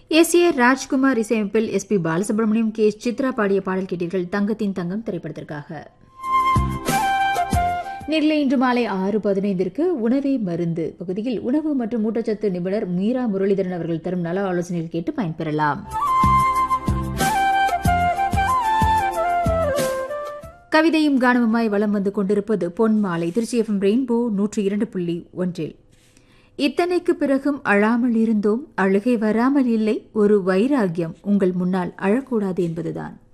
S A Rajkumar இசையமைப்பில் S P Balasubrahmanyam K S Chithra பாடிய பாடல் கேட்டீர்கள் தங்கத்தின் தங்கம் திரைப்படத்திற்காக நெல்லை இன்று மாலை ஆறு பதினைந்திற்கு உணவே மருந்து பகுதியில் உணவு மற்றும் ஊட்டச்சத்து நிபுணர் மீரா முரளிதரன் அவர்கள் தரும் நல ஆலோசனைகள் கேட்டு பயன்பெறலாம் கவிதையும் கானமுமாய் வலம் வந்து கொண்டிருப்பது பொன் மாலை திருச்சி எஃப்எம் ரெயின்போ நூற்றி இரண்டு புள்ளி ஒன்றில் இத்தனைக்கு பிறகும் அழாமல் இருந்தோம் அழுகை வராமல் இல்லை ஒரு வைராகியம் உங்கள் முன்னால் அழக்கூடாது என்பதுதான்